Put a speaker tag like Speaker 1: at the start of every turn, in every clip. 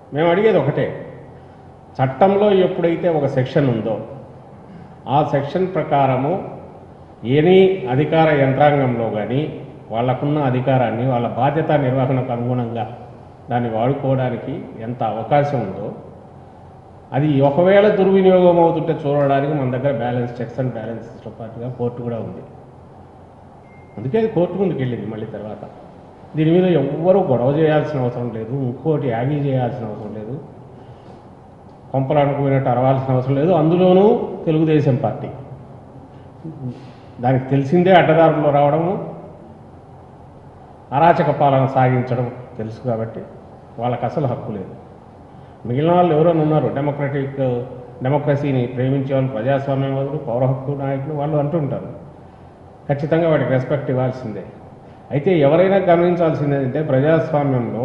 Speaker 1: మేము అడిగేది ఒకటే చట్టంలో ఎప్పుడైతే ఒక సెక్షన్ ఉందో ఆ సెక్షన్ ప్రకారము ఎనీ అధికార యంత్రాంగంలో కానీ వాళ్ళకున్న అధికారాన్ని వాళ్ళ బాధ్యత నిర్వహణకు అనుగుణంగా దాన్ని వాడుకోవడానికి ఎంత అవకాశం ఉందో అది ఒకవేళ దుర్వినియోగం అవుతుంటే చూడడానికి మన దగ్గర బ్యాలెన్స్ చెక్స్ అండ్ బ్యాలెన్సెస్తో పాటుగా కోర్టు కూడా ఉంది అందుకే అది కోర్టు ముందుకు వెళ్ళింది మళ్ళీ తర్వాత దీని మీద ఎవ్వరూ గొడవ చేయాల్సిన అవసరం లేదు ఇంకోటి యాగి చేయాల్సిన అవసరం లేదు కొంపలు అనుకున్నట్టు అరవాల్సిన అవసరం లేదు అందులోనూ తెలుగుదేశం పార్టీ దానికి తెలిసిందే అడ్డదారుల్లో రావడము అరాచక పాలన సాగించడం తెలుసు కాబట్టి వాళ్ళకి అసలు హక్కు లేదు మిగిలిన వాళ్ళు ఎవరైనా ఉన్నారు డెమోక్రటిక్ డెమోక్రసీని ప్రేమించే వాళ్ళు ప్రజాస్వామ్యవాదులు పౌర హక్కు నాయకులు వాళ్ళు అంటుంటారు ఖచ్చితంగా వాటికి రెస్పెక్ట్ ఇవ్వాల్సిందే అయితే ఎవరైనా గమనించాల్సింది ఏంటంటే ప్రజాస్వామ్యంలో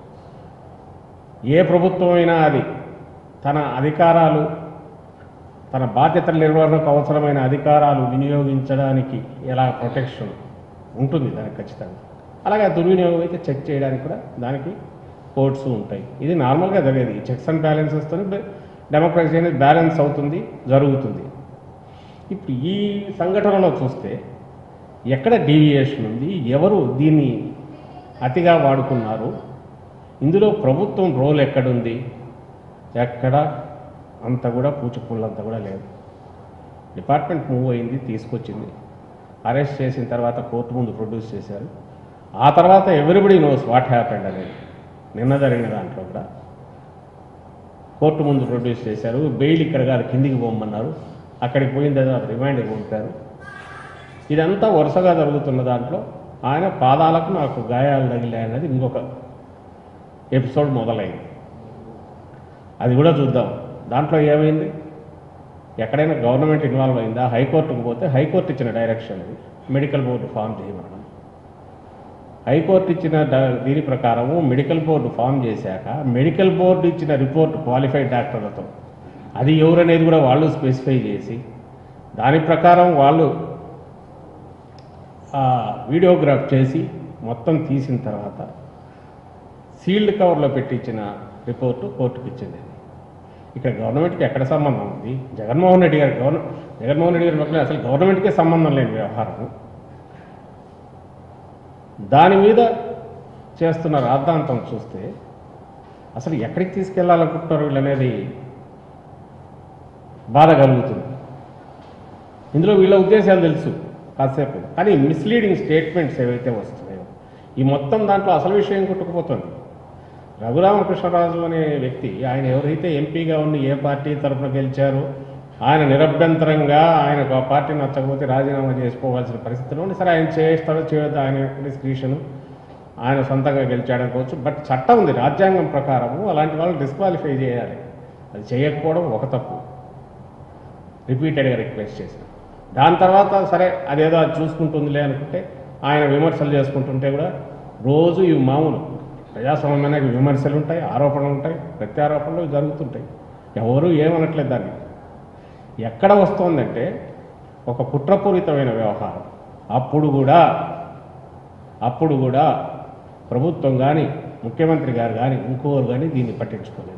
Speaker 1: ఏ ప్రభుత్వమైనా అది తన అధికారాలు తన బాధ్యతల నిర్వహణకు అవసరమైన అధికారాలు వినియోగించడానికి ఎలా ప్రొటెక్షన్ ఉంటుంది దానికి ఖచ్చితంగా అలాగే ఆ దుర్వినియోగం అయితే చెక్ చేయడానికి కూడా దానికి కోర్ట్స్ ఉంటాయి ఇది నార్మల్గా జరిగేది చెక్స్ అండ్ బ్యాలెన్సెస్తో డెమోక్రసీ అనేది బ్యాలెన్స్ అవుతుంది జరుగుతుంది ఇప్పుడు ఈ సంఘటనలో చూస్తే ఎక్కడ డీవియేషన్ ఉంది ఎవరు దీన్ని అతిగా వాడుకున్నారు ఇందులో ప్రభుత్వం రోల్ ఎక్కడుంది ఎక్కడ అంత కూడా పూచిపుల్లంత కూడా లేదు డిపార్ట్మెంట్ మూవ్ అయింది తీసుకొచ్చింది అరెస్ట్ చేసిన తర్వాత కోర్టు ముందు ప్రొడ్యూస్ చేశారు ఆ తర్వాత ఎవ్రీబడి నోస్ వాట్ హ్యాపెండ్ అనేది నిన్న జరిగిన దాంట్లో కూడా కోర్టు ముందు ప్రొడ్యూస్ చేశారు బెయిల్ ఇక్కడ కాదు కిందికి పోమన్నారు అక్కడికి పోయిన తర్వాత రిమాండ్కి పంపారు ఇదంతా వరుసగా జరుగుతున్న దాంట్లో ఆయన పాదాలకు నాకు గాయాలు తగిలాయన్నది ఇంకొక ఎపిసోడ్ మొదలైంది అది కూడా చూద్దాం దాంట్లో ఏమైంది ఎక్కడైనా గవర్నమెంట్ ఇన్వాల్వ్ అయిందా హైకోర్టుకు పోతే హైకోర్టు ఇచ్చిన డైరెక్షన్ ఇది మెడికల్ బోర్డు ఫామ్ చేయమన్నాం హైకోర్టు ఇచ్చిన డ- దీని ప్రకారము మెడికల్ బోర్డు ఫామ్ చేశాక మెడికల్ బోర్డు ఇచ్చిన రిపోర్ట్ క్వాలిఫైడ్ డాక్టర్లతో అది ఎవరనేది కూడా వాళ్ళు స్పెసిఫై చేసి దాని ప్రకారం వాళ్ళు ఆ వీడియోగ్రాఫ్ చేసి మొత్తం తీసిన తర్వాత సీల్డ్ కవర్లో పెట్టి ఇచ్చిన రిపోర్టు కోర్టుకు ఇచ్చింది ఇక్కడ గవర్నమెంట్కి ఎక్కడ సంబంధం ఉంది జగన్మోహన్ రెడ్డి గారి గవర్న జగన్మోహన్ రెడ్డి గారి పక్కన అసలు గవర్నమెంట్కే సంబంధం లేని వ్యవహారం దాని మీద చేస్తున్న రాద్ధాంతం చూస్తే అసలు ఎక్కడికి తీసుకెళ్లాలనుకుంటున్నారు వీళ్ళనేది బాధ కలుగుతుంది ఇందులో వీళ్ళ ఉద్దేశాలు తెలుసు కాసేపు కానీ మిస్లీడింగ్ స్టేట్మెంట్స్ ఏవైతే వస్తున్నాయో ఈ మొత్తం దాంట్లో అసలు విషయం కొట్టుకుపోతుంది రఘురామకృష్ణరాజు అనే వ్యక్తి ఆయన ఎవరైతే ఎంపీగా ఉండి ఏ పార్టీ తరఫున గెలిచారో ఆయన నిరభ్యంతరంగా ఆయనకు ఆ పార్టీ నచ్చకపోతే రాజీనామా చేసుకోవాల్సిన పరిస్థితిలో ఉంది సరే ఆయన చేస్తాడో చేయొద్దు ఆయన డిస్క్రిషన్ ఆయన సొంతంగా గెలిచాడనుకోవచ్చు బట్ చట్టం ఉంది రాజ్యాంగం ప్రకారము అలాంటి వాళ్ళు డిస్క్వాలిఫై చేయాలి అది చేయకపోవడం ఒక తప్పు రిపీటెడ్గా రిక్వెస్ట్ చేశాను దాని తర్వాత సరే అదేదో అది చూసుకుంటుందిలే అనుకుంటే ఆయన విమర్శలు చేసుకుంటుంటే కూడా రోజు ఇవి మామూలు ప్రజాస్వామ్యానికి విమర్శలు ఉంటాయి ఆరోపణలు ఉంటాయి ప్రత్యారోపణలు జరుగుతుంటాయి ఎవరు ఏమనట్లేదు దాన్ని ఎక్కడ వస్తోందంటే ఒక కుట్రపూరితమైన వ్యవహారం అప్పుడు కూడా అప్పుడు కూడా ప్రభుత్వం కానీ ముఖ్యమంత్రి గారు కానీ ఇంకోరు కానీ దీన్ని పట్టించుకోలేదు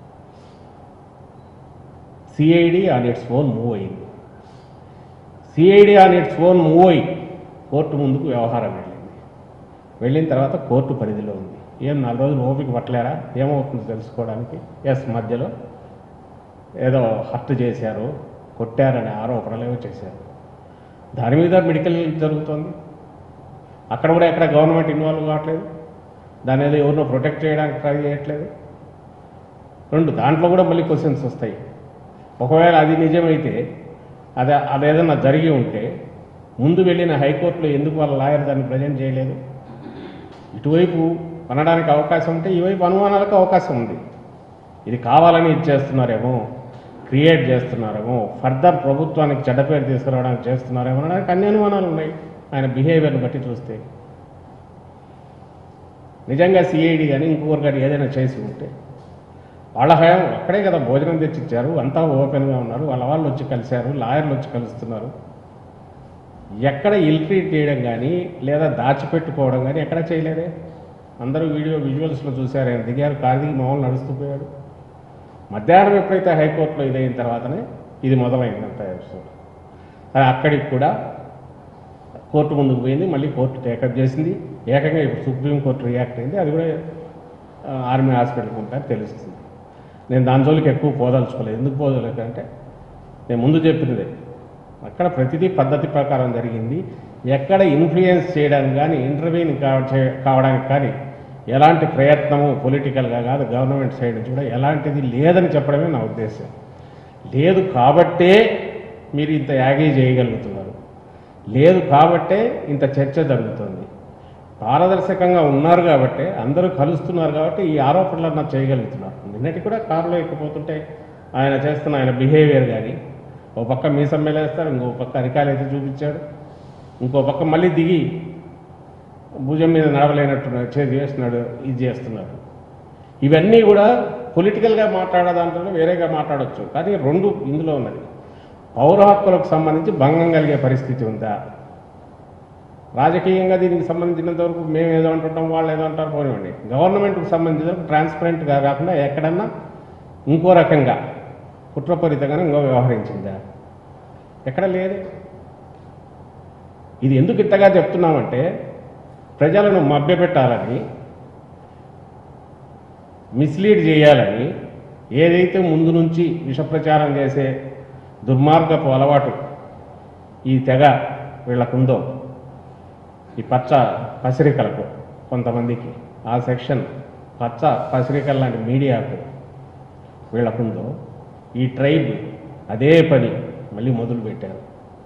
Speaker 1: CID on its own move అయింది CID on its own move అయ్యి కోర్టు ముందుకు వ్యవహారం వెళ్ళింది వెళ్ళిన తర్వాత కోర్టు పరిధిలో ఉంది ఏం నాలుగు రోజులు ఓపిక పట్టలేరా ఏమవుతుందో తెలుసుకోవడానికి ఎస్ మధ్యలో ఏదో హర్ట్ చేశారు కొట్టారనే ఆరోపణలు ఏవో చేశారు దాని మీద మెడికల్ జరుగుతోంది అక్కడ కూడా ఎక్కడ గవర్నమెంట్ ఇన్వాల్వ్ కావట్లేదు దాని ఏదో ఎవరినో ప్రొటెక్ట్ చేయడానికి ట్రై చేయట్లేదు రెండు దాంట్లో కూడా మళ్ళీ క్వశ్చన్స్ వస్తాయి ఒకవేళ అది నిజమైతే అది అదేదన్నా జరిగి ఉంటే ముందు వెళ్ళిన హైకోర్టులో ఎందుకు వాళ్ళ లాయర్ దాన్ని ప్రజెంట్ చేయలేదు ఇటువైపు అనడానికి అవకాశం ఉంటే ఈవైపు అనుమానాలకు అవకాశం ఉంది ఇది కావాలని ఇది చేస్తున్నారేమో క్రియేట్ చేస్తున్నారేమో ఫర్దర్ ప్రభుత్వానికి చెడ్డ పేరు తీసుకురావడానికి చేస్తున్నారేమో అనడానికి అన్ని అనుమానాలు ఉన్నాయి ఆయన బిహేవియర్ని బట్టి చూస్తే నిజంగా సిఐడి కానీ ఇంకొకరు కానీ ఏదైనా చేసి ఉంటే వాళ్ళ హయాం అక్కడే కదా భోజనం తెచ్చిచ్చారు అంతా ఓపెన్గా ఉన్నారు వాళ్ళ వాళ్ళు వచ్చి కలిశారు లాయర్లు వచ్చి కలుస్తున్నారు ఎక్కడ ఇల్ట్రీట్ చేయడం కానీ లేదా దాచిపెట్టుకోవడం కానీ ఎక్కడ చేయలేదే అందరూ వీడియో విజువల్స్లో చూశారు ఆయన దిగారు కారు దిగి మామూలు నడుస్తూ పోయాడు మధ్యాహ్నం ఎప్పుడైతే హైకోర్టులో ఇదైన తర్వాతనే ఇది మొదలైందంట ఎపిసోడ్ సరే అక్కడికి కూడా కోర్టు ముందుకు పోయింది మళ్ళీ కోర్టు టేకప్ చేసింది ఏకంగా ఇప్పుడు సుప్రీంకోర్టు రియాక్ట్ అయింది అది కూడా ఆ, ఆర్మీ హాస్పిటల్కి ఉంటారు తెలుస్తుంది నేను దాని జోలికి ఎక్కువ పోదలుచుకోలేదు ఎందుకు పోదలేదు అంటే నేను ముందు చెప్పినదే అక్కడ ప్రతిదీ పద్ధతి ప్రకారం జరిగింది ఎక్కడ ఇన్ఫ్లుయెన్స్ చేయడానికి కానీ ఇంటర్వ్యూని కావడానికి కానీ ఎలాంటి ప్రయత్నము పొలిటికల్గా కాదు గవర్నమెంట్ సైడ్ నుంచి కూడా ఎలాంటిది లేదని చెప్పడమే నా ఉద్దేశం లేదు కాబట్టే మీరు ఇంత యాగీ చేయగలుగుతున్నారు లేదు కాబట్టే ఇంత చర్చ జరుగుతుంది పారదర్శకంగా ఉన్నారు కాబట్టి అందరూ కలుస్తున్నారు కాబట్టి ఈ ఆరోపణలన్నా చేయగలుగుతున్నారు నిన్నటి కూడా కారులో ఎక్కిపోతుంటే ఆయన చేస్తున్న ఆయన బిహేవియర్ కానీ ఓ పక్క మీసం మేలేస్తారు ఇంకో పక్క అరికాలు అయితే చూపించాడు ఇంకో పక్క మళ్ళీ దిగి భుజం మీద నడవలేనట్టు చేసి చేస్తున్నాడు ఇది చేస్తున్నారు ఇవన్నీ కూడా పొలిటికల్గా మాట్లాడే దాంట్లో వేరేగా మాట్లాడొచ్చు కానీ రెండు ఇందులో ఉన్నది పౌర హక్కులకు సంబంధించి భంగం కలిగే పరిస్థితి ఉందా రాజకీయంగా దీనికి సంబంధించినంత వరకు మేము ఏదో అంటుంటాం వాళ్ళు ఏదో అంటారు పోనివ్వండి గవర్నమెంట్కి సంబంధించిన ట్రాన్స్పరెంట్గా కాకుండా ఎక్కడన్నా ఇంకో రకంగా కుట్రపూరితంగానే ఇంకో వ్యవహరించిందా ఎక్కడ లేదు ఇది ఎందుకు ఇంతగా చెప్తున్నామంటే ప్రజలను మభ్యపెట్టాలని మిస్లీడ్ చేయాలని ఏదైతే ముందు నుంచి విషప్రచారం చేసే దుర్మార్గపు అలవాటు ఈ తెగ వీళ్ళకుందో ఈ పచ్చ పసిరికలకు కొంతమందికి ఆ సెక్షన్ పచ్చ పసిరికల లాంటి మీడియాకు వీళ్ళకుందో ఈ ట్రైబ్ అదే పని మళ్ళీ మొదలు పెట్టారు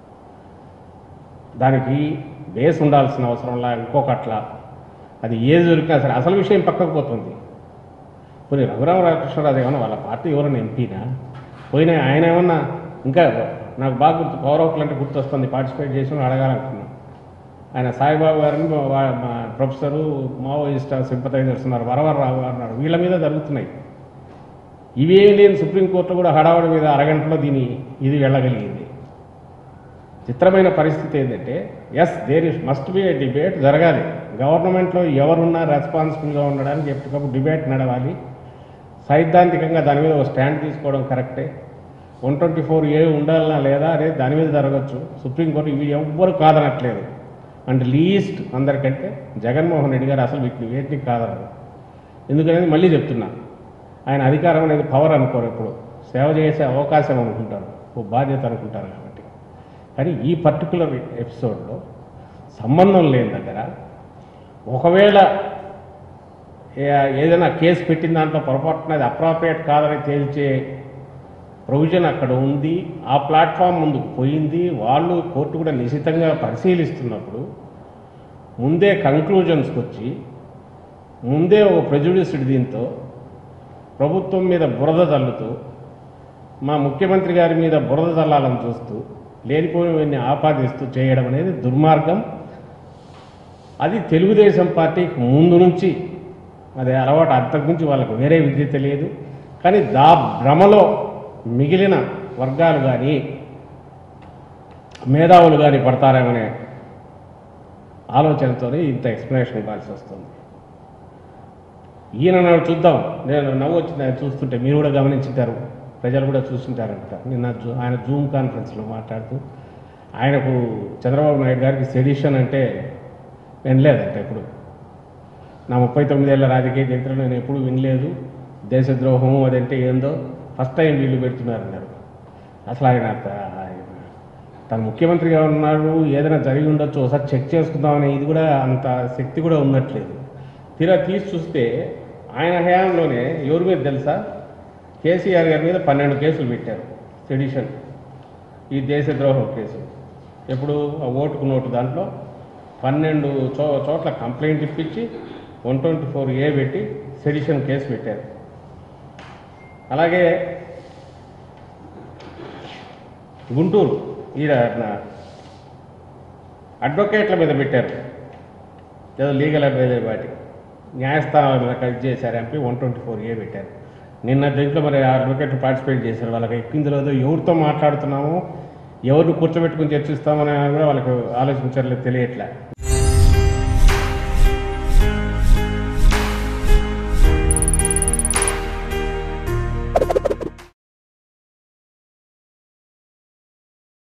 Speaker 1: దానికి బేస్ ఉండాల్సిన అవసరంలా ఇంకొకట్లా అది ఏది దొరికినా సరే అసలు విషయం పక్కకు పోతుంది పోనీ రఘురామరామకృష్ణరాజు ఏమన్నా వాళ్ళ పార్టీ ఎవరైనా ఎంపీనా పోయినా ఆయన ఏమన్నా ఇంకా నాకు బాగా గుర్తు పౌరవులు అంటే గుర్తొస్తుంది పార్టిసిపేట్ చేసి అడగాలనుకున్నాను ఆయన సాయిబాబు గారిని మా- వా- మా ప్రొఫెసరు మావోయిస్ట్ సింపతైజర్స్ ఉన్నారు వరవరరావు గారు ఉన్నారు వీళ్ళ మీద జరుగుతున్నాయి ఇవేం లేని సుప్రీంకోర్టు కూడా హడావుడి మీద అరగంటలో దీని ఇది వెళ్ళగలిగింది చిత్రమైన పరిస్థితి ఏంటంటే yes there is must be a debate జరగాలి గవర్నమెంట్లో ఎవరున్నా రెస్పాన్సిబుల్గా ఉండడానికి ఎప్పటికప్పుడు డిబేట్ నడవాలి సైద్ధాంతికంగా దాని మీద ఒక స్టాండ్ తీసుకోవడం కరెక్టే వన్ ట్వంటీ ఫోర్ ఏ ఉండాలనా లేదా అనేది దాని మీద జరగచ్చు సుప్రీంకోర్టు ఇవి ఎవ్వరు కాదనట్లేదు అండ్ లీస్ట్ అందరికంటే జగన్మోహన్ రెడ్డి గారు అసలు వీటిని వేటిని కాదనరు ఎందుకనేది మళ్ళీ చెప్తున్నా ఆయన అధికారం అనేది పవర్ అనుకోరు ఎప్పుడు సేవ చేసే అవకాశం అనుకుంటారు ఓ బాధ్యత అనుకుంటారు కాబట్టి కానీ ఈ పర్టికులర్ ఎపిసోడ్లో సంబంధం లేని దగ్గర ఒకవేళ ఏ- ఏదైనా కేసు పెట్టిన దాంట్లో పొరపాటున అది అప్రాప్రియేట్ కాదని తేల్చే ప్రొవిజన్ అక్కడ ఉంది ఆ ప్లాట్ఫామ్ ముందుకు పోయింది వాళ్ళు కోర్టు కూడా నిశితంగా పరిశీలిస్తున్నప్పుడు ముందే కంక్లూజన్స్కి వచ్చి ముందే ఒక ప్రెజుడిస్డ్ దీంతో ప్రభుత్వం మీద బురద తల్లుతూ మా ముఖ్యమంత్రి గారి మీద బురద తల్లాలని చూస్తూ లేనిపోయినవన్నీ ఆపాదిస్తూ చేయడం అనేది దుర్మార్గం అది తెలుగుదేశం పార్టీకి ముందు నుంచి అది అలవాటు అంతకుమించి వాళ్ళకు వేరే విద్య తెలియదు కానీ దా భ్రమలో మిగిలిన వర్గాలు కానీ మేధావులు కానీ పడతారేమనే ఆలోచనతోనే ఇంత ఎక్స్ప్లెనేషన్ ఇవ్వాల్సి వస్తుంది ఈయన నాడు చూద్దాం నేను నవ్వు వచ్చింది ఆయన చూస్తుంటే మీరు కూడా గమనించుంటారు ప్రజలు కూడా చూస్తుంటారంట నిన్న జూ ఆయన జూమ్ కాన్ఫరెన్స్లో మాట్లాడుతూ ఆయనకు చంద్రబాబు నాయుడు గారికి సెడిషన్ అంటే వినలేదంట ఎప్పుడు నా ముప్పై తొమ్మిదేళ్ల రాజకీయ చరిత్రలో నేను ఎప్పుడు వినలేదు దేశద్రోహము అదంటే ఏందో ఫస్ట్ టైం వీళ్ళు పెడుతున్నారన్నారు అసలు ఆయన త- ఆయన తను ముఖ్యమంత్రిగా ఉన్నాడు ఏదైనా జరిగి ఉండొచ్చు ఒకసారి చెక్ చేసుకుందామని ఇది కూడా అంత శక్తి కూడా ఉన్నట్లేదు తీరా తీసి చూస్తే ఆయన హయాంలోనే ఎవరి మీద తెలుసా కేసీఆర్ గారి మీద పన్నెండు కేసులు పెట్టారు సెడిషన్ ఈ దేశద్రోహం కేసు ఎప్పుడు ఆ ఓటుకు నోటు దాంట్లో పన్నెండు చో చోట్ల కంప్లైంట్ ఇప్పించి వన్ ట్వంటీ ఫోర్ ఏ పెట్టి సెడిషన్ కేసు పెట్టారు అలాగే గుంటూరు ఈడ నా అడ్వకేట్ల మీద పెట్టారు ఏదో లీగల్ అడ్వైజర్ వాటి న్యాయస్థానాల మీద కలిసి చేశారు MP one twenty four A పెట్టారు నిన్న దీంట్లో మరి ఆ అడ్వకేట్లు పార్టిసిపేట్ చేశారు వాళ్ళకి ఎక్కిన తర్వాత ఎవరితో మాట్లాడుతున్నామో ఎవరిని కూర్చోబెట్టుకుని చర్చిస్తామని కూడా వాళ్ళకి ఆలోచించలేదు తెలియట్లే